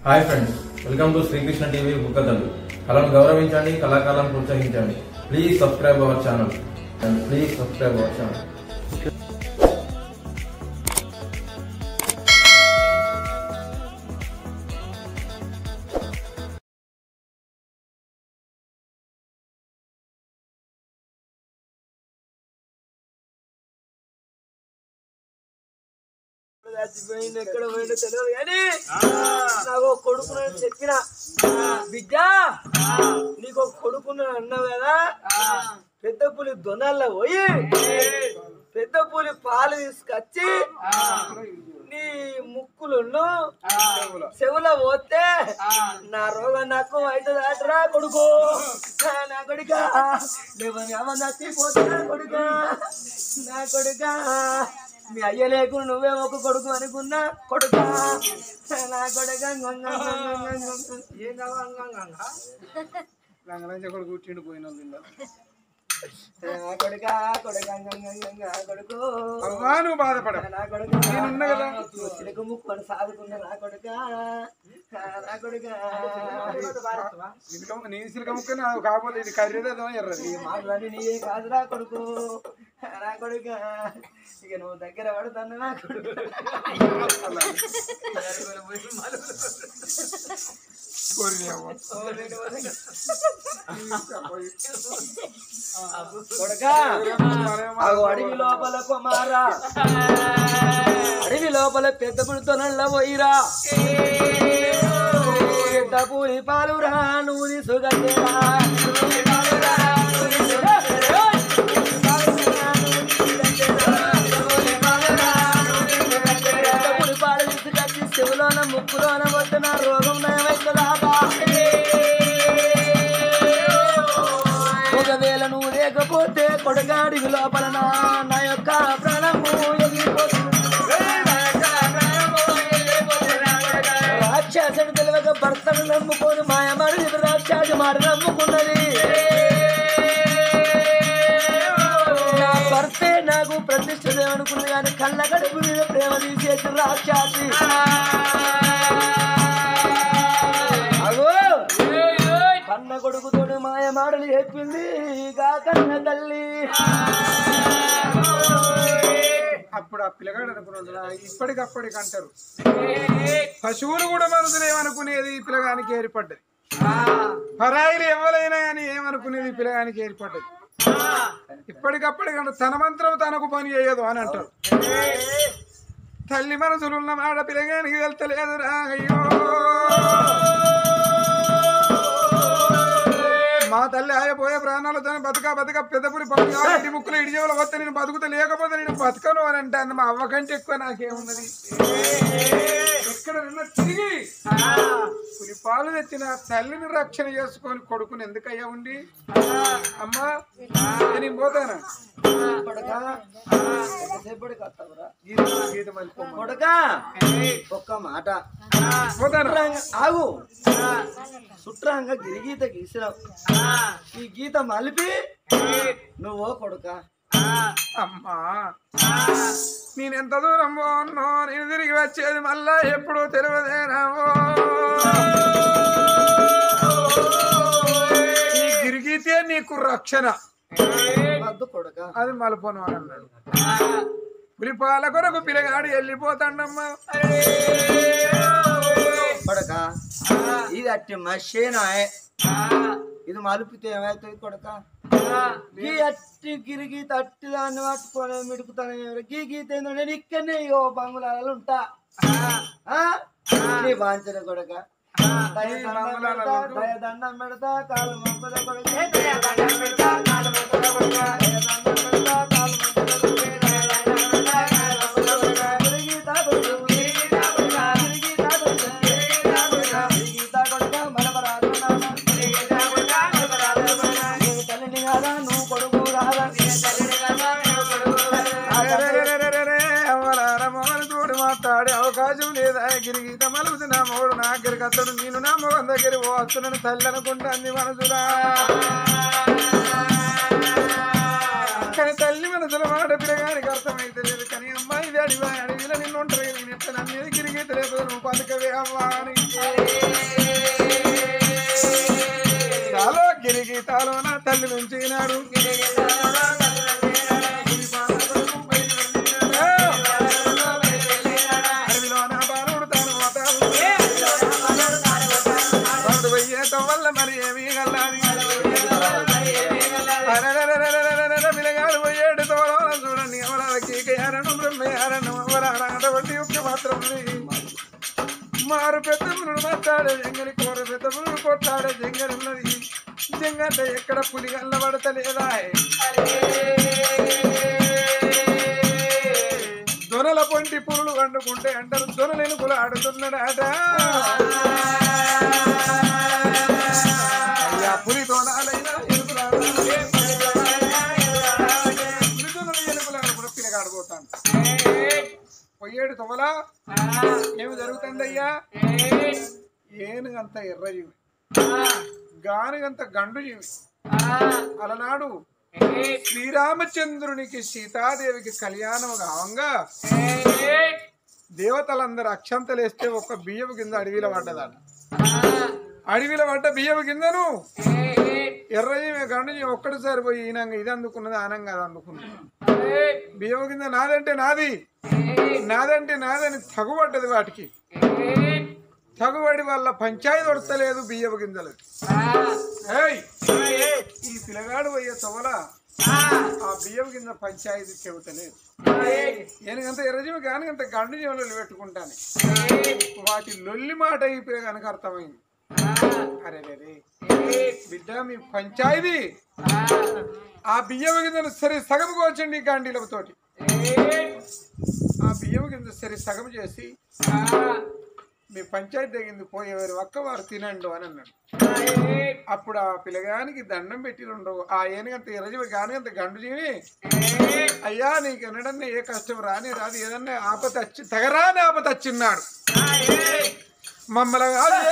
Hi friends welcome to Srikrishna TV బుక్కదల్లు కళను గౌరవించండి కళాకారులను ప్రోత్సహించండి please subscribe our channel and please subscribe our channel చచ్చిపోయింది ఎక్కడ పోయిందో తెలియదు కానీ నాకు ఒక కొడుకునని చెప్పిన బిడ్డ నీకు ఒక కొడుకునని అన్నావు కదా పెద్ద పులి దొనల్లో పోయి పెద్ద పులి పాలు తీసుకొచ్చి నీ ముక్కులను చెవుల పోతే నా రోగం నాకు అయితే దాటరా కొడుకు నా కొడుక లేవని అవ నచ్చిపోతే నా కొడుక నా కొడుక మీ అయ్య లేకుండా నువ్వే ఒక కొడుకు అనుకున్నా కొడుక నా కొడుక ఏం కావాలి లంగలంచ కొడుకు కూర్చుండి పోయిన నా కొడుక కొడుక కొడుకు అవ్వా నువ్వు బాధపడ నా కొడుక నేనున్నా కదా. చిలుక ముక్కు అని సాదుకున్న నా కొడుక నా కొడుక సిలిక నీ సిలిక ముక్క నాకు కాకపోతే ఇది కర్రీదేదో ఎర్రది ఈ మాటలన్నీ నీయే కాదురా కొడుకు నా కొడుక ఇక నువ్వు దగ్గర పడుతున్నా నా కొడుకు కోరిని అవ్వ. కొడుక అగో అడవి లోపల కుమారా అడవి లోపల పెద్ద పులితో నల్ల పోయిరా పెద్ద పూలి పాలురా నువ్వు తీసుకెళ్ళరా పులి పాలు తీసుకొచ్చి చెవులోన ముక్కులోన వద్దున రోగం నయమైతుందాకా ఒకవేళ నువ్వు లేకపోతే కొడగాడివి లోపల నా నా యొక్క ప్రాణము ఎగిరిపోతుంది. రాక్షసుడు తెలియక భర్తను నమ్ముకొని మాయమాడి రాక్షసు మాట నమ్ముకున్నది నా భర్తే నాకు ప్రతిష్ట అనుకున్నది కానీ కళ్ళ కడుపు మీద ప్రేమ తీసేసి రాక్షసి అగో కన్న కొడుకుతోడు మాయ మాటలు చెప్పింది గా కన్న తల్లి అప్పుడు ఆ పిల్లగాడు అనుకున్నాడు ఇప్పటికప్పటికి అంటారు పశువులు కూడా మనసులు ఏమనుకునేది ఈ పిల్లగానికి ఏర్పడ్డది పరాయిలు ఎవరైనా కానీ ఏమనుకునేది ఈ పిల్లగానికి ఏర్పడ్డది ఇప్పటికప్పటికి అంటే తన మంత్రం తనకు పని చేయదు అని అంటారు తల్లి మనసులు ఉన్న మాట పిల్లగానికి వెళ్తలేదురా అయ్యో మా తల్లి ఆయపోయే ప్రాణాలతో బతక బతక పెద్దపురి పక్కన ముక్కులు ఇడిజేవులు వస్తే నేను బతుకుతా లేకపోతే నేను బతకను అని అంటే మా అవ్వ కంటే ఎక్కువ నాకేమున్నది ఎక్కడ నిన్న తిరిగి పులి పాలు తెచ్చిన తల్లిని రక్షణ చేసుకొని కొడుకుని ఎందుకయ్యా ఉండి అమ్మా నేను పోతానా కొడకా ఎంతసేపటికి వస్తావురా? గీత గీత మలిపోమ్మ. కొడకా ఒక్క మాట పోతానా సుట్రాంగ- ఆగు సుట్రాంగ గిరిగీత గీసినావు ఈ గీత మలిపి నువ్వు కొడుక అమ్మా నేను ఎంత దూరం పోన్నో నేను తిరిగి వచ్చేది మళ్ళా ఎప్పుడు తెలియదేనావో ఈ గిరిగితే నీకు రక్షణ వద్దు కొడుక అది మలపను అని అన్నాడు పులిపాల కొరకు పిల్లగాడు వెళ్ళిపోతాడమ్మా కొడక ఇది అట్టి మషేనాయే ఇది మలిపితే ఏమవుతుంది కొడక గీ అట్టి గిరిగి తట్టి దాన్ని పట్టుకొని మిడుకుతాను గీ గీత ఏందో నేను ఇక్కడనే ఓ బంగుళాలలో ఉంటా ఆ? నీ బాంచన కొడక దయ దండం పెడతా, దయ దండం పెడతా కాలు మొక్కల కొడక దయ దండం పెడతా కాలు మొక్కల కొడక దయ దండం పెడతా కాలు మొక్కల కొడక దయ దండం పెడతా కాలు మొక్కల కొడక గిరిగీత కొడుకు గిరిగీత కొడుక గిరిగీత కొడుక గిరిగీత కొడుక గిరిగీత కొడుక మలబరాదు నాన్న గిరిగీత కొడుక మలబరాదు నాన్న నేను తల్లిని కాదా నువ్వు కొడుకు కాదా నేను తల్లిని కాదా నువ్వు కొడుకు కాదా మమ్మల్ని తోడు మాట్లాడే అవకాశం లేదా గిరిగీత మలుపుతు నా మూడు నా దగ్గరికి అతడు నేను నా మొగం దగ్గర వస్తున్నాను తల్లి అనుకుంటా అంది మనసురా కానీ తల్లి మనసులో మాట పిల్లగానికి అర్థమైతే లేదు కానీ అమ్మాయి అడివా అడవిలో నిన్ను ఉంటారు నేను ఎట్లా నన్ను గిరిగీత లేదు నువ్వు బతకవే అమ్మా అని తల్లి నుంచినాడు అడవిలో నా బాలుడు తాను పోతాడు వాడు పోయేటం వల్ల మరి ఏమీ గల్లాది అరెరెరెరెరెరెరెరె పిల్లగాడు పోయేడు తోడవలం చూడండి ఎవరాల కీకయారణం బ్రహ్మయారణం ఎవరాల అటువంటి యొక్క మాత్రం మారు పెద్దములు మాట్లాడే జంగలి కూర పెద్దములు కొట్లాడే జంగలి ఉన్నది జంగంట ఎక్కడ పులి గల్ల పడతలేదా దొనల పొంటి పురులు వండుకుంటే అంటారు దొనలేను కుల ఆడుతున్నాడాట అయ్యా పులి దొనాలైనా ఎలుకలాడాలి. పులి దొనలు ఎలుకలాడకుండా పిల్లగాడిపోతాను పొయ్యేడు తొమలా ఏమి జరుగుతుందయ్యా ఏనుగంత ఎర్రజీవి గానుగంత గండు జీవి అలనాడు శ్రీరామచంద్రునికి సీతాదేవికి కళ్యాణం కావంగా దేవతలందరూ అక్షంతలేస్తే ఒక బియ్యపు కింద అడవిలో పడ్డదాన్ని అడవిలో పడ్డ బియ్యపు కిందను ఎర్రజీవి గండు జీవి ఒక్కటిసారి పోయి ఈనంగా ఇది అందుకున్నది ఆనంగా అది అందుకున్నది బియ్యపు కింద నాదంటే నాది నాదంటే నాదని తగుబడ్డది వాటికి తగుబడి వల్ల పంచాయతీ దొరకలేదు బియ్యపు గింజలు ఏయ్! ఈ పిల్లగాడు పోయే తొవల ఆ బియ్యపు కింద పంచాయతీ చెబుతలేదు నేనంత ఎర్రజీవి కానీ అంత గండు జీవులు పెట్టుకుంటాను వాటి లొల్లి మాట ఈ పిల్లగానికి అర్థమైంది అరే రే బిడ్డ మీ పంచాయతీ ఆ బియ్యపు గింజను సరే సగం కోచండి ఈ గాంధీలతోటి ఆ బియ్యం కింద సరే సగం చేసి మీ పంచాయతీ తగింది పోయేవారు ఒక్క వారు తినండు అని అన్నాడు అప్పుడు ఆ పిల్లగానికి దండం పెట్టిండు ఆ ఏనుగంత ఎర్రజీవి కానీ అంత గండు జీవి అయ్యా నీకు ఎన్నడన్నా ఏ కష్టం రాని రాదు ఏదన్నా ఆపత వచ్చి తగరాని ఆపత వచ్చిన్నాడు మమ్మల్ని కాదు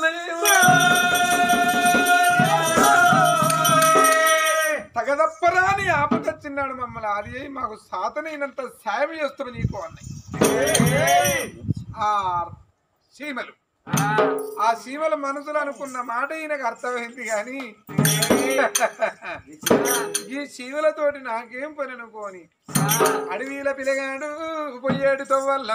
తగదప్పరాని ఆపత వచ్చిన్నాడు మమ్మల్ని అది అయి మాకు సాతనైనంత సాయం చేస్తాం నీకు అన్నాయి ఆ సీమలు ఆ సీమల మనసులో అనుకున్న మాట ఈయనకు అర్థమైంది కానీ ఈ సీమలతోటి నాకేం పని అనుకోని అడవిల పిలగాడు పోయేడు తవ్వల్ల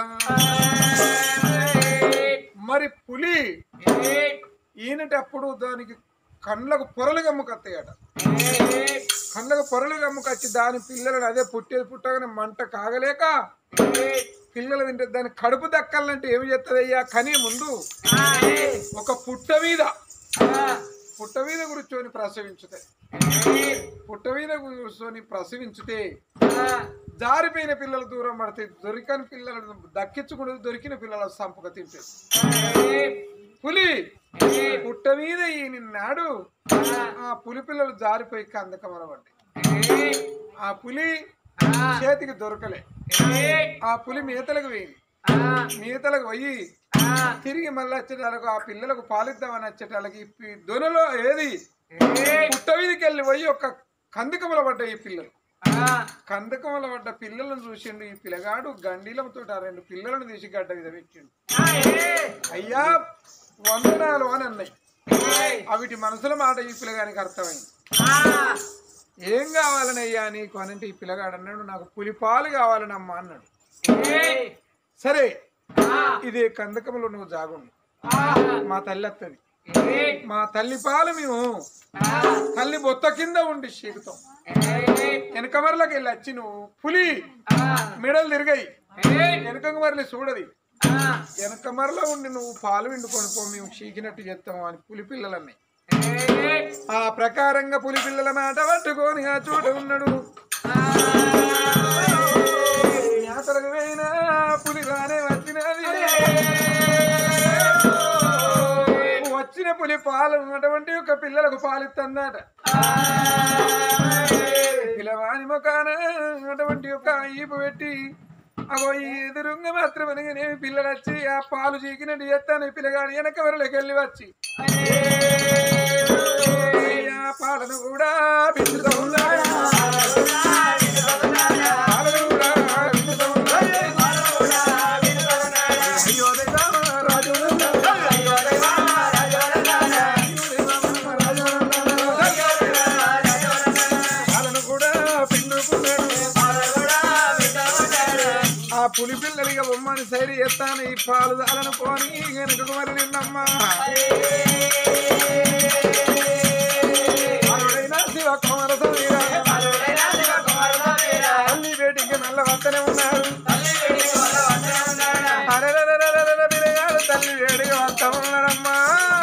మరి పులి ఈయనటప్పుడు దానికి కళ్ళకు పొరలు గమ్ముకత్తాయట కళ్ళకు పొరలు గమ్ముకొచ్చి దాని పిల్లలను అదే పుట్టేది పుట్టగానే మంట కాగలేక పిల్లలు తింటే దాని కడుపు దక్కాలంటే ఏమి చేస్తుందయ్యా కనీ ముందు ఒక పుట్ట మీద పుట్ట మీద కూర్చొని ప్రసవించుతాయి పుట్ట మీద కూర్చొని ప్రసవించితే జారిపోయిన పిల్లలు దూరం పడితే దొరికని పిల్లలను దక్కించుకుని దొరికిన పిల్లల సంపక తింటాయి పులి పుట్ట మీద ఈయన నాడు ఆ పులి పిల్లలు జారిపోయి కందకమరబడ్డాయి ఆ పులి చేతికి దొరకలే ఆ పులి మేతలకు పోయింది మేతలకు పోయి తిరిగి మళ్ళీ వచ్చేటాలకు ఆ పిల్లలకు పాలిద్దామని వచ్చేటాలకి ఈ పి- దొనలో ఏది పుట్ట మీదకి వెళ్ళి పోయి ఒక కందకముల పడ్డాయి ఈ పిల్లలు కందకముల పడ్డ పిల్లలను చూసిండు ఈ పిల్లగాడు గండీలతో ఆ రెండు పిల్లలను తీసి గడ్డ మీద పెట్టిండు అయ్యా వందనాలు అని అన్నాయి అవిటి మనసుల మాట ఈ పిల్లగానికి అర్థమైంది ఏం కావాలని అయ్యా నీకు అనంటే ఈ పిల్లగాడు అన్నాడు నాకు పులిపాలు కావాలని అమ్మ అన్నాడు సరే ఇదే కందకములో నువ్వు జాగుండు మా తల్లి వస్తుంది మా తల్లి పాలు మేము తల్లి బొత్త కింద ఉండి శీకుతాం వెనకమరలోకి వెళ్ళి వచ్చి నువ్వు పులి మెడలు తిరిగాయి వెనక మరలి చూడది వెనక మరలో ఉండి నువ్వు పాలు విండుకొని పో మేము చీకినట్టు చేస్తాము అని పులి పిల్లలన్నీ ఆ ప్రకారంగా పులి పిల్లల మాట పట్టుకొని ఆ చోట ఉన్నాడు యాత్రకు పోయినా పులి రానే వచ్చినది వచ్చిన పులి పాలు అటువంటి ఒక పిల్లలకు పాలిస్తుందట పిల్లవాని మొకాన అటువంటి ఒక ఈపు పెట్టి అగో ఈ ఎదురుంగ మాత్రం అనగానేమి పిల్లలు వచ్చి ఆ పాలు చీకినట్టు చేస్తాను ఈ పిల్లగాని వెనక వరలోకి వెళ్ళి వచ్చి ఆ పాలను కూడా పిండుతూ ఉన్నాడు. పాలను కూడా పిండుతూ ఉన్నాడు. అయ్యో దైవం రాజు అయ్యో దైవం రాజు పులి పిల్లలిగా బొమ్మని సైడ్ చేస్తాను ఈ పాలు దాలను పోని వెనుకకు మరి నిన్నమ్మా అరుడైన శివ కుమార సమీర. తల్లి వేటికి నల్ల వత్తనే ఉన్నాడు అరెరెరెరెరెరె పిల్లగాడు తల్లి వేడిగా వస్తా ఉన్నాడమ్మా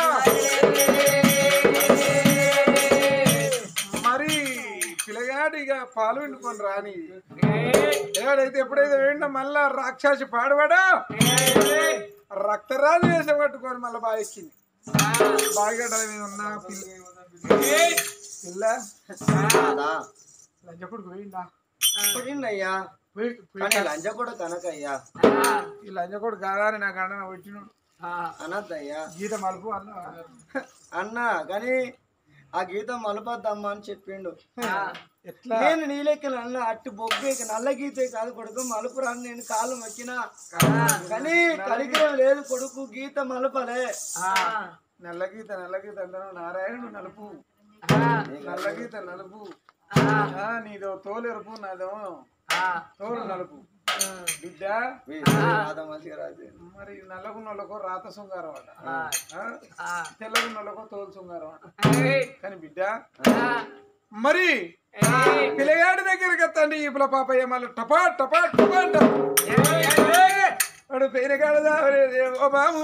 మరి పిల్లగాడిగా పాలు వండుకొని రాని ఏడైతే ఎప్పుడైతే వేడినా మళ్ళా రాక్షసి పాడవాడా రక్తరాజు వేసే పట్టుకొని మళ్ళీ బాగా ఎక్కింది బాగడ్డల మీద ఉన్న పిల్ల పిల్ల అదా లంచపుడుకు పోయిందా పోయిందయ్యా పోయి కానీ లంజ కూడా కనకయ్యా ఈ లంచకొడు కాదా అని నాకు అన్న వచ్చినాడు అనద్దయ్యా గీత మలుపు అన్న అన్న కానీ ఆ గీత మలపద్దమ్మా అని చెప్పిండు ఎట్లా నేను నీలెక్కలు అన్న అట్టి బొగ్గే నల్ల గీతే కాదు కొడుకు మలుపు రాని నేను కాలు మొక్కినా కానీ కడిగిరం లేదు కొడుకు గీత మలపలే నల్ల గీత నల్ల గీత అంటాను నారాయణుడు నలుపు నల్ల గీత నలుపు ఆ, నీదో తోలు ఎరుపు నాదేమో తోలు నలుపు బిడ్డ రాధ మంచిగా రాజు మరి నల్లగున్నోళ్ళకో రాత శృంగారం అట ఆ? తెల్లగున్నోళ్ళకో తోలు శృంగారం అట కానీ బిడ్డ మరి పిల్లగాడి దగ్గరికి ఎత్తండి ఈ పిల్ల పాపయ్య మళ్ళీ టపా టపా టపా అంట వాడు పేరగాడదా ఓ బాబు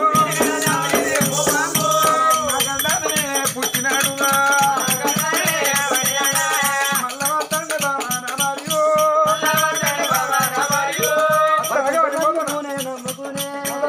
నాకందానే పుట్టినాడుగా మళ్ళా వస్తాండే బాబా నా భార్యో. అత్తగా పడిపోతున్నా. నమ్ముకునే నమ్ముకునే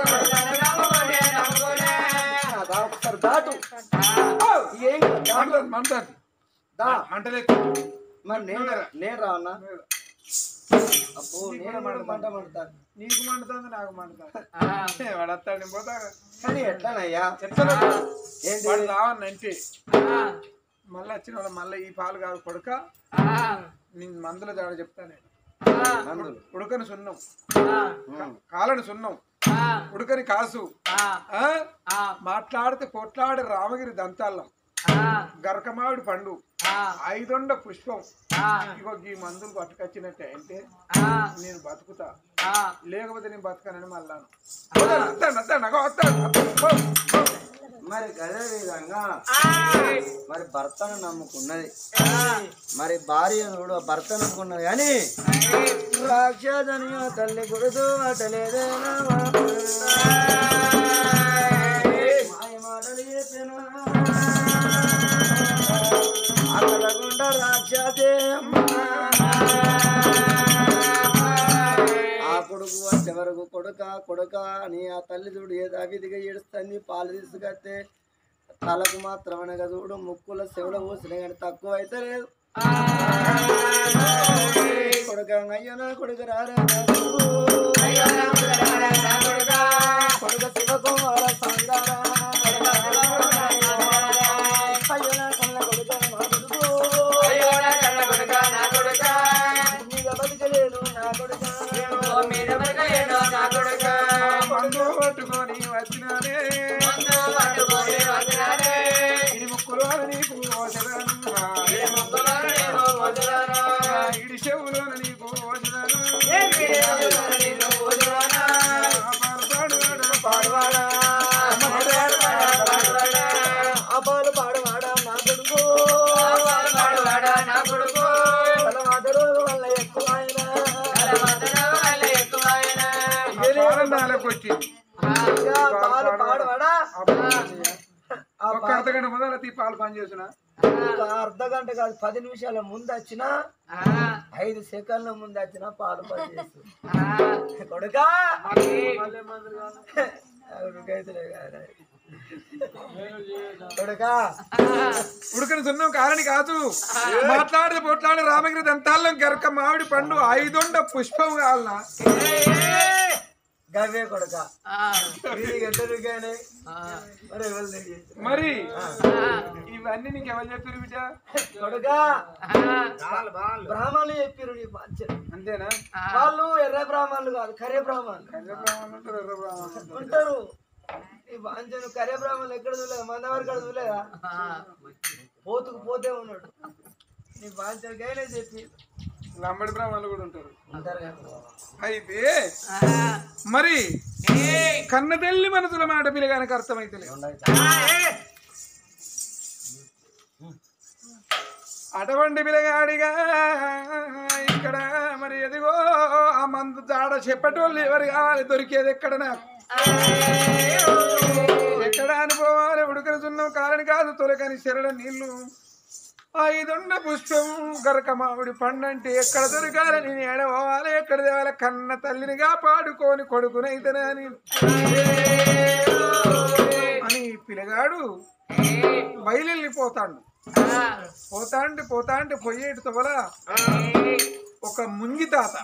అదా ఒకసారి దాటు ఏం కాదు. మంటది, మంటది. దా మంటలేదు మరి నేను నేను రా అన్న అప్పు నేను మంట మంట మంటాను నీకు మండుతుంది నాకు మండుతుంది వాడు వస్తాడు పోతాడు కానీ ఎట్లానయ్యా చెప్తాను ఏంటి వాడు రావన్నంటే మళ్ళీ వచ్చిన వాడు మళ్ళీ ఈ పాలు కాదు కొడుక నేను మందుల జాడ చెప్తాను నేను మందులు ఉడకని సున్నం ఉమ్. కాలని సున్నం ఉడకని కాసు ఆ? మాట్లాడితే కొట్లాడే రామగిరి దంతాలం గరకమావిడి పండు ఐదొండ పుష్పం ఇగో ఈ మందులు పట్టుకొచ్చినట్టే అంటే నేను బతుకుతా లేకపోతే నేను బతకనని మళ్ళాను వస్తాను వస్తాను అగో వస్తాను పో, పో. మరి అదే విధంగా మరి భర్తను నమ్ముకున్నది మరి భార్య కూడా భర్త నమ్ముకున్నది కానీ రాక్షసని తల్లి గురుతూ అటలేదేనా మాయ మాటలు చెప్పినా అతలగుండ రాక్షసే ఆ కొడుకు వచ్చే వరకు కొడుక కొడుక అని ఆ తల్లి చూడు ఏదో అవిధిగా ఏడుస్తుంది పాలు తీసుకొస్తే తలకు మాత్రం అనగా చూడు ముక్కుల చెవుల పోసిన కానీ తక్కువ అయితే లేదు కొడుక అయ్యో నా కొడుకు రారా నా కొడుకు. కొడుక శివకుమార సంగారా అయ్యో నా కన్న కొడుక నా కొడుకు మీద బతకలేను నా కొడుక మందు పట్టుకొని వచ్చినానే ఇది ముక్కులో నీకు ఓసరాను ఇడి చెవులో నీకు ఓసరాను పాడువాడు అబ్బాలు పాడవాడా నా కొడుకు తలవాత రోజు వల్ల ఎక్కువ ఆయన నాలకు వచ్చింది ఇంకా పాలు పాడవాడా ఆ ఒక్క అర్ధ గంట మొదల తీ పాలు పని చేసిన ఒక అర్ధ గంట కాదు పది నిమిషాల ముందు వచ్చినా ఐదు సెకండ్ల ముందు వచ్చినా పాలు పని చేస్తు కొడుకా కొడుకైతే కాదు. కొడుకా ఉడకని సున్నం కారణి కాదు మాట్లాడితే పొట్లాడి రామగిరి దంతాల్లో గరక మామిడి పండు ఐదొండ పుష్పం కావాలనా గవే కొడుక వీడికి ఎంత రుగానే మరి ఎవరు లేరు. మరి ఇవన్నీ నీకు ఎవరు చెప్పారు బిడ్డ కొడుకా బ్రాహ్మణులు చెప్పారు నీ బాధ్యత అంతేనా వాళ్ళు ఎర్ర బ్రాహ్మణులు కాదు కరే బ్రాహ్మణులు ఎర్ర బ్రాహ్మణులు ఉంటారు, ఎర్ర బ్రాహ్మణులు ఉంటారు. ఉంటారు ఈ బాంచను కరే బ్రాహ్మణులు ఎక్కడ చూడలేదు మందవరకు కాడ చూడలేదా పోతుకు పోతే ఉన్నాడు నీ బాంచను గైనే చెప్పి లంబడి బ్రాహ్మణులు కూడా ఉంటారు అంటారు కదా. అయితే మరి కన్న తల్లి మనసుల మాట పిల్లగానికి అర్థమైతే అటువంటి పిల్లగాడిగా ఇక్కడ మరి ఎదిగో ఆ మందు జాడ చెప్పేటోళ్ళు ఎవరు కావాలి దొరికేది ఎక్కడ నాకు ఎక్కడ అనుభవాలు ఉడకరుచున్నాం కారణి కాదు తొలకని చెరడ నీళ్లు ఐదుండ పుష్పం గరక మామిడి పండు అంటే ఎక్కడ దొరకాలని నేను ఏడవాలి ఎక్కడ దేవాలి కన్న తల్లినిగా పాడుకొని కొడుకునైతేనే అని అని పిల్లగాడు బయలుపోతాడు పోతాంటే పోతాంటే పోయేటి తొవల ఒక ముంగి తాత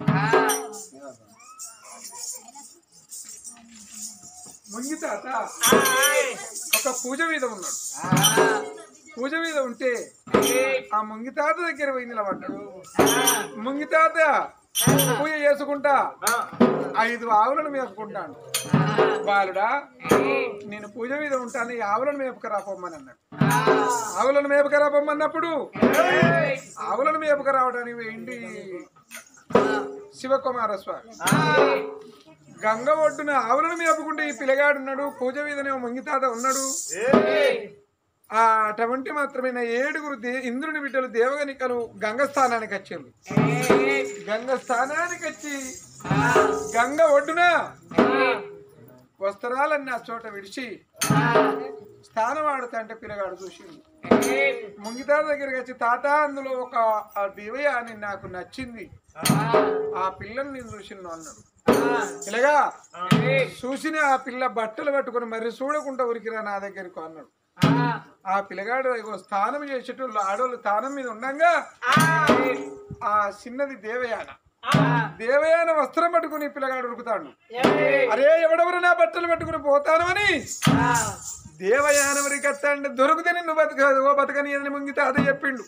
ముంగి తాత ఒక పూజ మీద ఉన్నాడు పూజ మీద ఉంటే ఆ ముంగి తాత దగ్గర పోయి నిలబడ్డాడు ముంగి తాత పూజ చేసుకుంటా ఐదు ఆవులను మేపుకుంటాను బాలుడా నేను పూజ మీద ఉంటాను ఈ ఆవులను మేపుకరా పొమ్మని అన్నాడు ఆవులను మేపుకరా పొమ్మన్నప్పుడు ఆవులను మేపుక రావడానికి వేయండి శివకుమార స్వామి గంగ ఒడ్డున ఆవులను మేపుకుంటే ఈ పిల్లగాడున్నాడు పూజ మీదనే మంగితాత ఉన్నాడు ఆ అటువంటి మాత్రమే ఏడుగురు దే ఇంద్రుని బిడ్డలు దేవగనికలు గంగ స్థానానికి వచ్చారు గంగ స్థానానికి వచ్చి గంగ ఒడ్డున వస్త్రాలన్నీ ఆ చోట విడిచి స్థానం ఆడుతుంటే పిల్లగాడు చూసింది ముంగితా దగ్గరికి వచ్చి తాత అందులో ఒక ఆ దివయ అని నాకు నచ్చింది ఆ పిల్లని నేను చూసిన అన్నాడు పిల్లగా చూసిన ఆ పిల్ల బట్టలు పట్టుకొని మరి చూడకుండా ఉరికిరా నా దగ్గరికి అన్నాడు ఆ పిల్లగాడు ఇగో స్థానం చేసేటోళ్ళు ఆడోళ్ళు స్థానం మీద ఉండంగా ఆ చిన్నది దేవయాన దేవయాన వస్త్రం పట్టుకుని ఈ పిల్లగాడు ఉరుకుతాడు అరే ఎవడెవరు నా బట్టలు పట్టుకుని పోతాను అని దేవయాన వరికి వస్తాండి దొరికితే నిన్ను బతకదు ఓ బతకని అని ముంగి తాత చెప్పిండు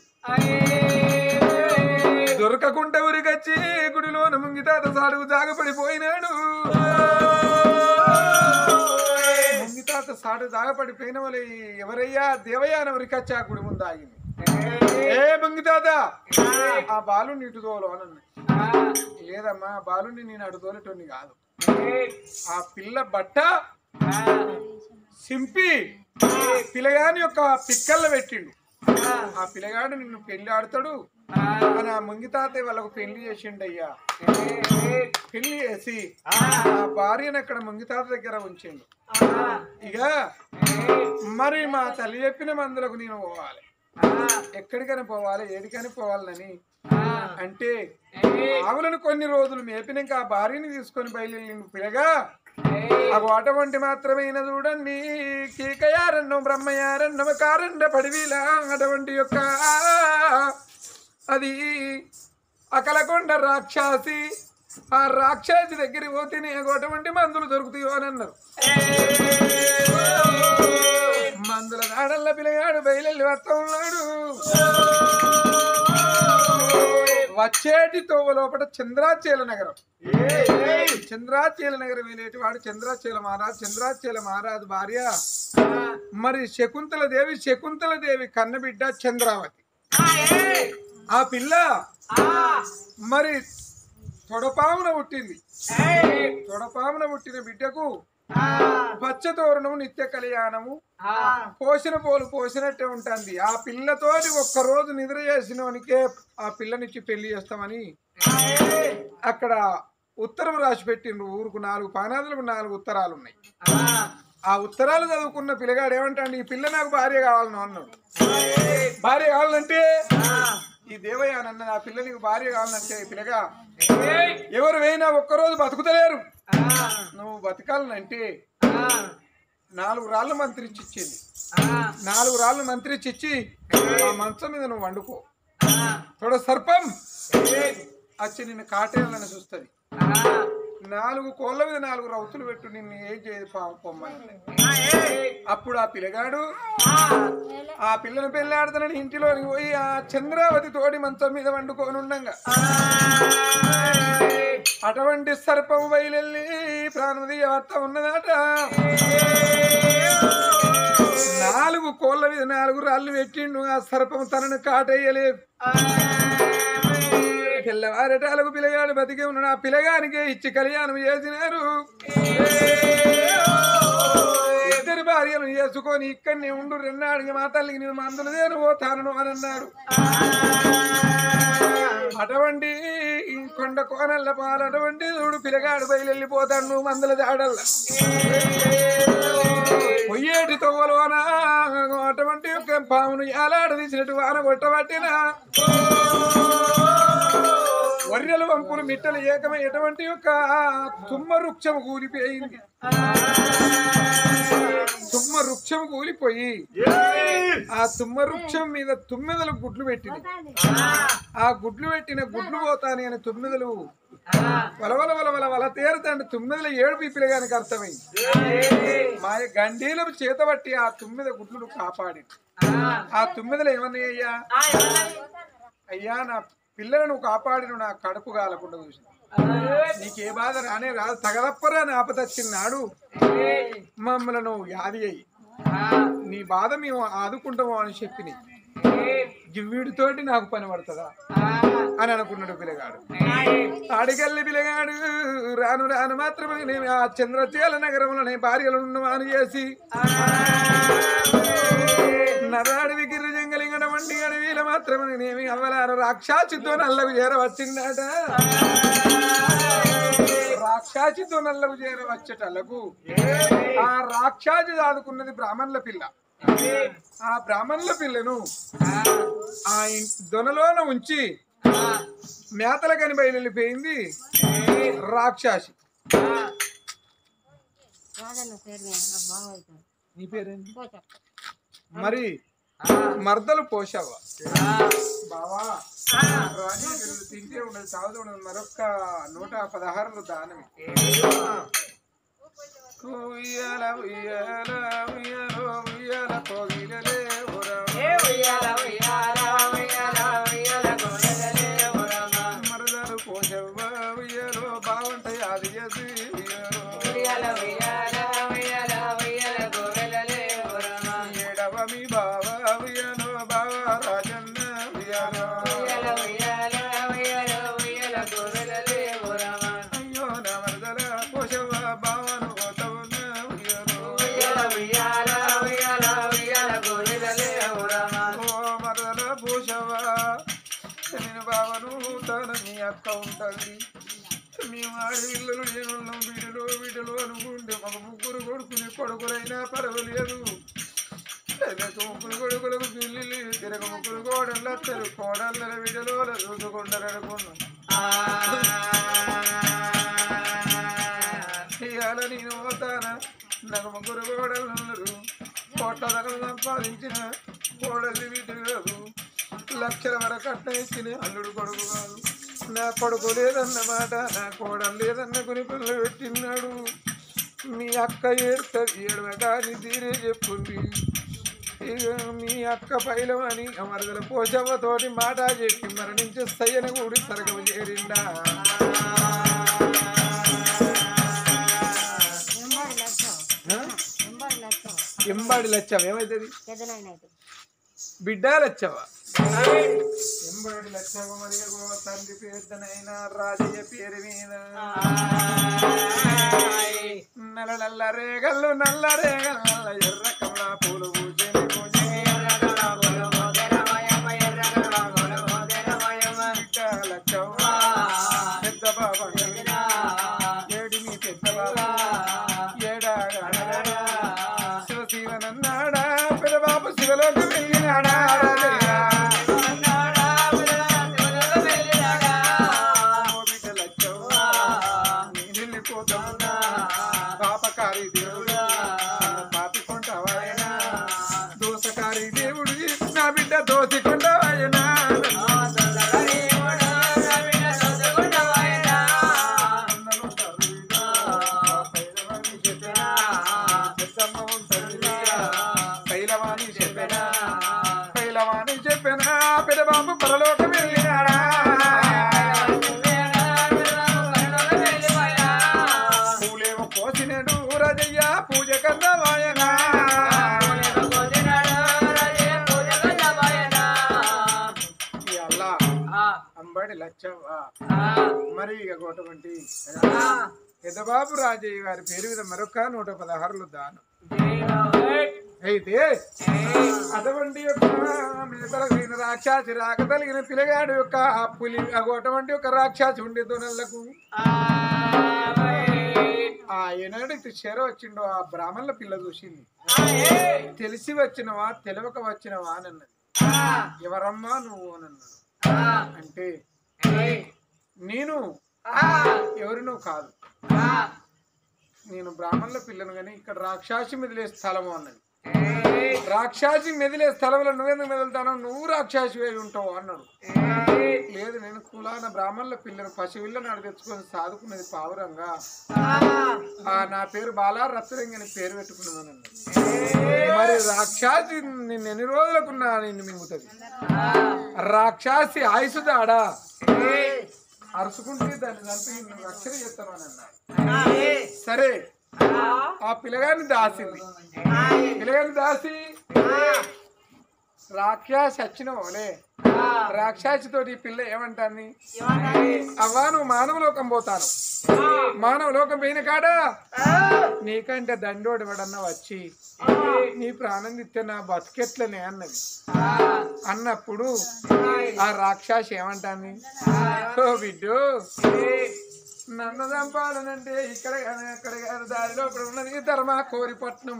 దొరకకుంటే ఉరికొచ్చి గుడిలోన ముంగి తాత సాడుగు జాగపడిపోయినాడు ముంగి తాత సాడు జాగపడిపోయిన వాళ్ళు ఎవరయ్యా దేవయాన ఉరికొచ్చి ఆ గుడి ముందు ఆగింది ఏ ముంగి తాత ఆ బాలు నీటు తోలు అని లేదమ్మా బాలుని నేను అటు తోలేటోని కాదు ఆ పిల్ల బట్ట సింపి పిల్లగాని యొక్క పిక్కల్లో పెట్టిండు ఆ పిల్లగాడు నిన్ను పెళ్లి ఆడతాడు అని ఆ ముంగి తాతయ్య వాళ్ళకు పెళ్లి చేసిండు అయ్యా పెళ్లి చేసి ఆ భార్యను అక్కడ ముంగి తాత దగ్గర ఉంచిండు ఇక మరి మా తల్లి చెప్పిన మందులకు నేను పోవాలి ఎక్కడికైనా పోవాలి ఏడికైనా పోవాలని అంటే ఆవులను కొన్ని రోజులు మేపినాక ఆ భార్యని తీసుకొని బయలుదేరి పిల్లగా అగో అటువంటి మాత్రమైన చూడండి కీకయారన్నో బ్రహ్మయారన్నమ కారండ పడివిలా అటువంటి యొక్క అది అకలకొండ రాక్షసి ఆ రాక్షసి దగ్గర పోతేనే అటువంటి మందులు దొరుకుతాయో అని అన్నారు మందుల నాడల్ల పిల్లగాడు బయలు వస్తా ఉన్నాడు వచ్చేటి తోవ లోపల చంద్రాచేల నగరం చంద్రాచేల నగరం వెళ్ళేటి వాడు చంద్రాచేల మహారాజ్ చంద్రాచేల మహారాజు భార్య మరి శకుంతల దేవి శకుంతల దేవి కన్నబిడ్డ చంద్రావతి ఆ పిల్ల మరి తొడపామున పుట్టింది తొడపామున పుట్టిన బిడ్డకు పచ్చ తోరణము నిత్య కళ్యాణము పోసిన పోలు పోసినట్టే ఉంటుంది ఆ పిల్లతోటి ఒక్క రోజు నిద్ర చేసినవనికే ఆ పిల్లనిచ్చి పెళ్లి చేస్తామని అక్కడ ఉత్తరం రాసి పెట్టిండ్రు ఊరుకు నాలుగు పానాదులకు నాలుగు ఉత్తరాలు ఉన్నాయి ఆ ఉత్తరాలు చదువుకున్న పిల్లగాడు ఏమంటాడు ఈ పిల్ల నాకు భార్య కావాలను అన్నాడు భార్య కావాలంటే ఈ దేవయ్య నన్ను ఆ పిల్ల నీకు భార్య కావాలంటే పిల్లగా ఎవరు వేయినా ఒక్కరోజు బతుకుతలేరు నువ్వు బతకాలనంటే నాలుగు రాళ్ళు మంత్రించి ఇచ్చింది నాలుగు రాళ్ళు మంత్రించి ఇచ్చి ఆ మంచం మీద నువ్వు వండుకో తోడ సర్పం వచ్చి నిన్ను కాటేయాలని చూస్తుంది నాలుగు కోళ్ళ మీద నాలుగు రౌతులు పెట్టు నిన్ను ఏం చేయదు పాము పొమ్మని అప్పుడు ఆ పిల్లగాడు ఆ పిల్లని పెళ్లి ఆడతానని ఇంటిలోకి పోయి ఆ చంద్రావతి తోడి మంచం మీద వండుకొని ఉండంగా అటువంటి సర్పం బయలెళ్ళి ప్రాణమది వార్త ఉన్నదట నాలుగు కోళ్ళ మీద నాలుగు రాళ్ళు పెట్టిండు ఆ సర్పం తనను కాటేయలేదు తెల్లవారటాలకు పిల్లగాడు బతికే ఉన్నాడు ఆ పిల్లగానికి ఇచ్చి కళ్యాణం చేసినారు ఇద్దరు భార్యలు చేసుకొని ఇక్కడనే ఉండు రెన్నాడికి మా తల్లికి నేను మందులు దేను పోతాను అని అన్నాడు అటువంటి ఈ కొండ కోనల్ల పాలు అటువంటి చూడు పిల్లగాడు బయలుపోతాడు నువ్వు మందుల దాడల్ల పొయ్యేటి తొవ్వలోన అటువంటి ఒక పామును ఏలాడు తీసినట్టు వాన కొట్టబట్టిన వర్రెలు వంపులు మిట్టలు ఏకమై ఎటువంటి యొక్క తుమ్మ వృక్షము కూలిపోయింది తుమ్మ వృక్షం కూలిపోయి ఆ తుమ్మ వృక్షం మీద తుమ్మెదలు గుడ్లు పెట్టింది ఆ గుడ్లు పెట్టిన గుడ్లు పోతాని అని తుమ్మెదలు వలవల వలవల వల తేరుతండి తుమ్మెదల ఏడు పీపిలు గానికి అర్థమైంది మా గండీలం చేతబట్టి ఆ తుమ్మెద గుడ్లు కాపాడి ఆ తుమ్మెదలు ఏమన్నాయ్యా అయ్యా నా పిల్లలను నువ్వు కాపాడిన నా కడుపు కాలకుండా చూసిన నీకే బాధ రానే రాదు తగలప్పరా అని ఆపదచ్చిన్నాడు మమ్మల్ని నువ్వు యాది అయ్యి నీ బాధ మేము ఆదుకుంటాము అని చెప్పి వీడితోటి నాకు పని పడుతుందా అని అనుకున్నాడు పిల్లగాడు ఆడికెళ్ళి పిల్లగాడు రాను రాను మాత్రమే నేను ఆ చంద్రచేల నగరంలోనే భార్యలు ఉన్నవాను చేసి నరాడివి గిరి జంగలింగడ వంటి అడవిల మాత్రమే నేమి అవ్వలారు రాక్షాచితో నల్లకు చేరవచ్చిందట రాక్షాచితో నల్లకు చేరవచ్చటలకు ఆ రాక్షాచి దాదుకున్నది బ్రాహ్మణుల పిల్ల ఆ బ్రాహ్మణుల పిల్లను ఆ ఇన్- దొనలోన ఉంచి మేతల కని బయలుపోయింది రాక్షసి రాజన్న పేరు మీద నా బావ అవుతాడు నీ పేరేంటి పోచా మరి మర్దలు పోషావా బావా రాణి పిల్లలు తింటే ఉండదు తాగుతూ ఉండదు మరొక్క నూట పదహారులు దానమే ఉయ్యాల ఉయ్యాల ఉయ్యాలో ఉయ్యాల కోగిలలే మరదలు పోషవ్వ ఉయ్యాలో బాగుంట అది చేసి ఉయ్యాలో ఏడవ మీ బావ ఉయ్యాలో బావ రాజన్న ఉయ్యాలో అయ్యో నా మరదల పోషవ్వ బావను పోతవున్న ఉయ్యాలో ఓ మరదల పోషవ్వ నేను బావను తన మీ అక్క ఉంటుంది మేము ఆడపిల్లలు ఏనున్నాం వీడిలో వీడిలో అనుకుంటే మాకు ముగ్గురు కొడుకుని కొడుకులైనా పర్వాలేదు తిరగ ముగ్గురు కొడుకులకు పిల్లి తిరగ ముగ్గురు కోడళ్ళ తెరు కోడళ్ళ వీడిలో చూసుకుంటారు అనుకున్నాం ఇవాళ నేను పోతానా నాకు ముగ్గురు కోడళ్ళు ఉన్నారు కోట్ల ధరలు సంపాదించిన కోడళ్ళు వీటి కాదు లక్షల వరకు అట్ట ఇచ్చిన అల్లుడు కొడుకు కాదు నా కొడుకు లేదన్నమాట నా కోడలు లేదన్న కొని పిల్లలు పెట్టినాడు మీ అక్క ఏడుతుంది ఏడవగాని తీరే చెప్పుంది ఇక మీ అక్క పైలమని అమరదల పోషవ్వతోటి మాట చెప్పి మరణించే సయ్యన కూడి సరగము చేరిండా ఎంబడి లక్షం ఆ? ఎంబడి లక్షం ఎంబాడి లచ్చం ఏమైతుంది పెద్దనాయన అయితే బిడ్డ లచ్చవా ఎంబాడి లచ్చవ మరి తండ్రి పేదనైనా రాజయ్య పేరు మీద నల్ల నల్ల రేగల్లు నల్ల రేగల్ల ఎర్ర కమల పూలు పూజని పూజని బిడ్డ లచ్చవ్వ పెద్ద బాబా ఏడి మీ పెద్ద బాబా ఏడాడా శివ శివనన్నాడా పెద్ద బాబు శివలోకి వెళ్ళినాడా ఓ బిడ్డ లచ్చవ్వ నేను వెళ్ళిపోతాను పాపకారి దేవుడు పాపికొంటావాయనా దోసకారి దేవుడు నా బిడ్డ దోసికొంటావాయనా పైలవాణి చెప్పనా పైలవాణి చెప్పనా పెదబాబు పరలోకం వెళ్ళినాడా పూలేమో కోసినడు రాజయ్య పూజ కన్నవాయనా ఈ అల్లా అంబడి వాడి లచ్చవ్వ మరి ఇక అటువంటి పెద్దబాబు రాజయ్య గారి పేరు మీద మరొక నూట పదహారులు దానం అయితే అటువంటి యొక్క మిగతలైన రాక్షసి రాక తలిగిన పిల్లగాడు యొక్క ఆ పులి అటువంటి ఒక రాక్షసి ఉండే దొనలకు ఆ ఏనాడు ఇటు చేర వచ్చిండో ఆ బ్రాహ్మణుల పిల్ల చూసింది తెలిసి వచ్చినవా తెలియక వచ్చినవా అని అన్నది ఎవరమ్మా నువ్వు అని అన్నాడు అంటే నేను ఎవరు నువ్వు కాదు నేను బ్రాహ్మణుల పిల్లను కానీ ఇక్కడ రాక్షసి మెదిలే స్థలము అన్నది రాక్షసి మెదిలే స్థలంలో నువ్వెందుకు మెదులుతానో నువ్వు రాక్షసి అయి ఉంటావు అన్నాడు లేదు నేను కులాన బ్రాహ్మణుల పిల్లను పసివిల్ల నాడు తెచ్చుకొని సాదుకున్నది పావురంగా ఆ నా పేరు బాలా రత్తురంగి అని పేరు పెట్టుకున్నాను అన్నాడు మరి రాక్షసి నిన్ను ఎన్ని రోజులకున్నా నిన్ను మింగుతుంది రాక్షసి ఆయుసు దాడా అరుచుకుంటే దాన్ని చంపి నువ్వు రక్షణ చేస్తాను అని అన్నాడు సరే ఆ పిల్లగాని దాసింది పిల్లగాని దాసి రాక్షసి వచ్చిన ఓలే రాక్షసి తోటి ఈ పిల్ల ఏమంటాన్ని అవ్వా నువ్వు మానవ లోకం పోతాను మానవ లోకం పోయిన కాడ నీకంటే దండోడు ఎవడన్నా వచ్చి నీ ప్రాణం ఇస్తే నా బతికెట్లనే అన్నది అన్నప్పుడు ఆ రాక్షసి ఏమంటాంది ఓ బిడ్డు నన్ను చంపాలనంటే ఇక్కడ కానీ అక్కడ కాదు దారిలో ఇప్పుడు ఉన్నది ధర్మ కోరిపట్నం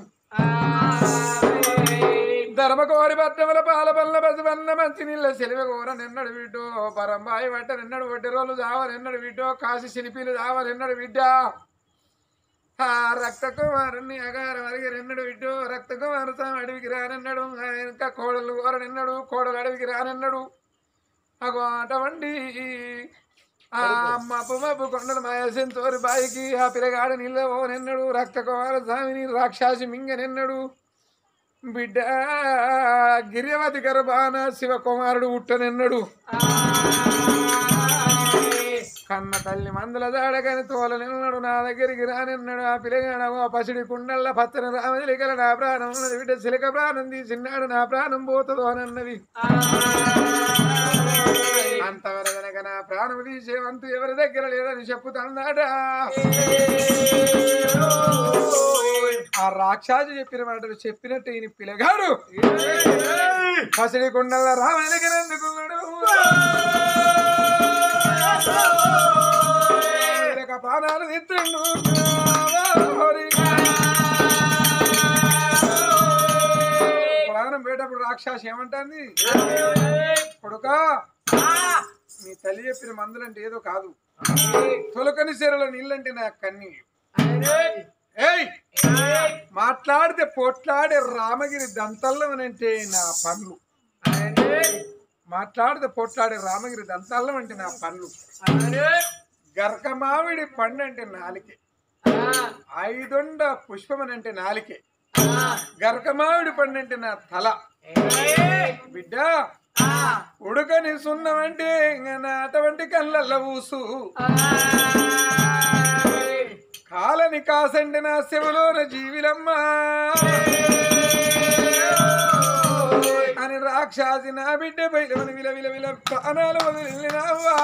ధర్మ కోరిపట్నంలో పాల పల్ల బసవన్న మంచి నీళ్ళ సెలివ కూర నిన్నడు బిడ్డో పరంబాయి పట్ట నిన్నడు వడ్డీ రోజులు చావలెన్నడు బిడ్డో కాశీ శిల్పీలు చావలెన్నడు బిడ్డ ఆ రక్త కుమారుని అగారం అడిగి నిన్నడు బిడ్డో రక్త కుమారు స్వామి అడవికి రానన్నాడు ఇంకా కోడలు కూర నిన్నడు కోడలు అడవికి రానన్నాడు అగో అటువంటి ఆ మబ్బు మబ్బు కొండలు మాయాసిన తోరి బాయికి ఆ పిల్లగాడు నీళ్ళ ఓ నిన్నడు రక్త కుమార స్వామిని రాక్షసి మింగ నిన్నడు బిడ్డ గిరియవతి గర్భాన శివకుమారుడు ఉట్టనిన్నడు కన్న తల్లి మందుల దాడగని తోల నిన్నడు నా దగ్గరికి రానిన్నాడు ఆ పిల్లగాడు ఆ పసిడి కుండల్ల పచ్చని రామలికల నా ప్రాణం ఉన్నది బిడ్డ సిలక ప్రాణం తీసిన్నాడు నా ప్రాణం పోతుందో అని అన్నది అంతవరదనక నా ప్రాణం తీసే వంతు ఎవరి దగ్గర లేదని చెప్పుతున్నాడా ఆ రాక్షసు చెప్పిన మాటలు చెప్పినట్టు ఈయన పిల్లగాడు పసిడి కుండల రామలికనందుకున్నాడు ఇక ప్రాణాలు తిట్టిండు ప్రాణం పోయేటప్పుడు రాక్షసి ఏమంటుంది కొడుకా మీ తల్లి చెప్పిన మందులంటే ఏదో కాదు తొలకని సీరలో నీళ్ళంటే నా కన్నీ ఏయ్ మాట్లాడితే పోట్లాడే రామగిరి దంతల్లం అంటే నా పనులు మాట్లాడితే పోట్లాడే రామగిరి దంతాలం అంటే నా పనులు గరకమావిడి పండు అంటే నాలికే ఐదొండ పుష్పం అని అంటే నాలికే గరకమావిడి పండు అంటే నా తల బిడ్డ ఉడకని సున్నమంటే ఇంక నా అటువంటి కళ్ళల్ల ఊసు కాలని కాసండి నా శివలోన జీవిలమ్మా అని రాక్షసి నా బిడ్డ బయట విల విల విల ప్రాణాలు వదిలినావా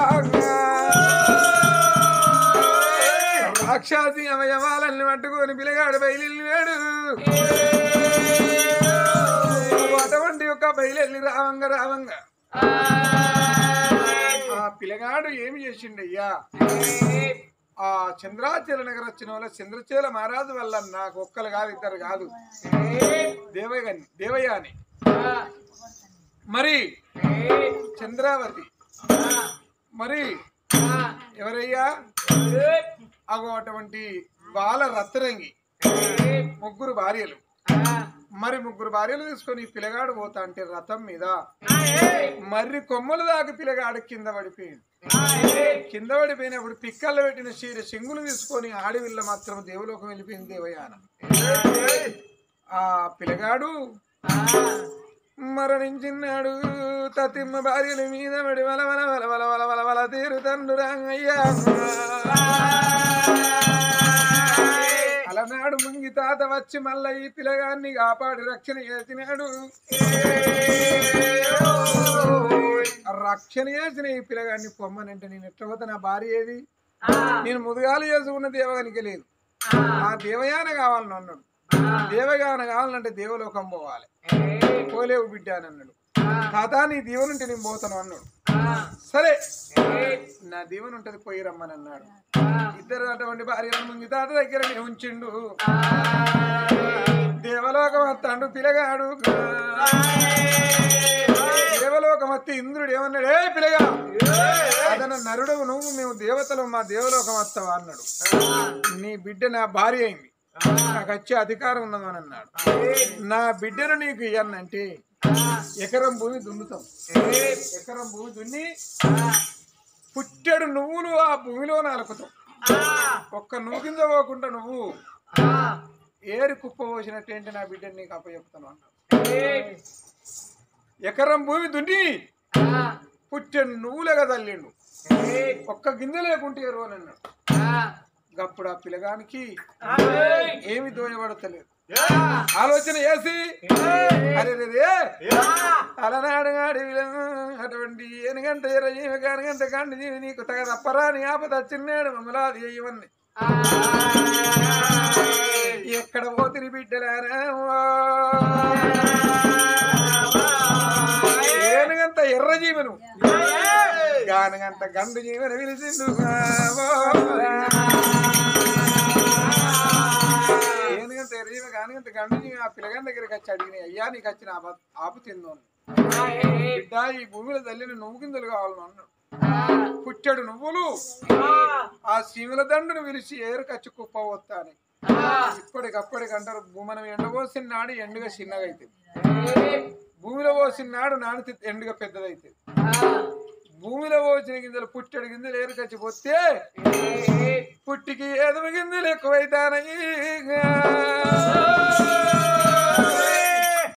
రాక్షసి అవయవాలన్నీ పట్టుకొని పిల్లగాడు బయలున్నాడు అటువంటి యొక్క బయలు రావంగ రావంగ ఆ పిల్లగాడు ఏమి చేసిండయ్యా ఆ చంద్రాచల నగర వచ్చిన వాళ్ళ చంద్రచేల మహారాజు వల్ల నాకు ఒక్కరు కాదు ఇద్దరు కాదు దేవయ్య దేవయ్య అని మరి చంద్రావతి మరి ఎవరయ్యా అగో అటువంటి బాల రత్రంగి ముగ్గురు భార్యలు మరి ముగ్గురు భార్యలు తీసుకొని ఈ పిల్లగాడు పోతా అంటే రథం మీద మర్రి కొమ్మలు దాకా పిల్లగాడు కింద పడిపోయింది కింద పడిపోయినప్పుడు పిక్కల్లో పెట్టిన చీర సింగులు తీసుకొని ఆడివిల్ల మాత్రం దేవులోకం వెళ్ళిపోయింది దేవయాన ఆ పిల్లగాడు మరణించినాడు తతిమ్మ భార్యల మీద పడి వల వల వల వల వల వల వల తీరుతండు రంగయ్యా అలనాడు ముంగి తాత వచ్చి మళ్ళా ఈ పిల్లగాన్ని కాపాడి రక్షణ చేసినాడు రక్షణ చేసిన ఈ పిల్లగాడిని పొమ్మనంటే నేను ఎట్లా పోతే నా భార్య ఏది నేను ముదుగాలు చేసుకున్న దేవగానికి లేదు ఆ దేవయాన కావాలని అన్నాడు దేవగాన కావాలంటే దేవలోకం పోవాలి పోలేవు బిడ్డ అని అన్నాడు తాత నీ దీవెనుంటే నేను పోతాను అన్నాడు సరే నా దీవెన ఉంటది పోయి రమ్మని అన్నాడు ఇద్దరు అటువంటి భార్యల ముందు తాత దగ్గర ఉంచిండు దేవలోకం వస్తాడు పిల్లగాడు దేవలోకం వస్తే ఇంద్రుడు ఏమన్నాడు ఏ పిల్లగా అతను నరుడు నువ్వు మేము దేవతలు మా దేవలోకం వస్తావా అన్నాడు నీ బిడ్డ నా భార్య అయింది నాకు వచ్చే అధికారం ఉన్నది అని అన్నాడు నా బిడ్డను నీకు ఇయ్యనంటే ఎకరం భూమి దున్నుతాం ఎకరం భూమి దున్ని పుట్టెడు నువ్వులు ఆ భూమిలో నలుకుతాం ఒక్క నువ్వు కింద పోకుండా నువ్వు ఏరి కుప్ప పోసినట్టేంటి నా బిడ్డని నీకు అప్పచెప్తాను అన్నాడు ఎకరం భూమి దున్ని పుట్టెడు నువ్వులేగా తల్లిండు ఒక్క గింజ లేకుంటే ఎరువు అని అన్నాడు గప్పుడు ఆ పిల్లగానికి ఏమి దోయబడతలేదు ఆలోచన చేసి అరే రే రే, అలనాడు నాడు అటువంటి ఏనుగంట ఎరజీవి కానుగంట కండి జీవి నీకు తగ తప్పరాని ఆపద చిన్నాడు మమ్మలాది చేయవన్ని ఎక్కడ పోతిరి బిడ్డలారా ఏనుగంత ఎర్ర జీవను గానుగంత గండు జీవన పిలిచిండు ఏనుగంత ఎర్ర జీవ గానుగంత గండు జీవి ఆ పిల్లగాని దగ్గరికి వచ్చి అడిగిన అయ్యా నీకు వచ్చిన ఆప ఆపు తిందో బిడ్డ ఈ భూమిలో తల్లిని నువ్వు కిందలు కావాలని అన్నాడు పుట్టాడు నువ్వులు ఆ శివుల దండును పిలిచి ఏరు కచ్చి కుప్ప వస్తాని ఇప్పటికప్పటికి అంటారు మనం ఎండబోసిన నాడు ఎండుగా చిన్నగా అవుతుంది భూమిలో పోసిన నాడు నానితే ఎండుగా పెద్దదైతుంది భూమిలో పోసిన గింజలు పుట్టెడు గింజలు ఏరుకొచ్చి పోతే పుట్టికి ఎదమ గింజలు ఎక్కువైతానయి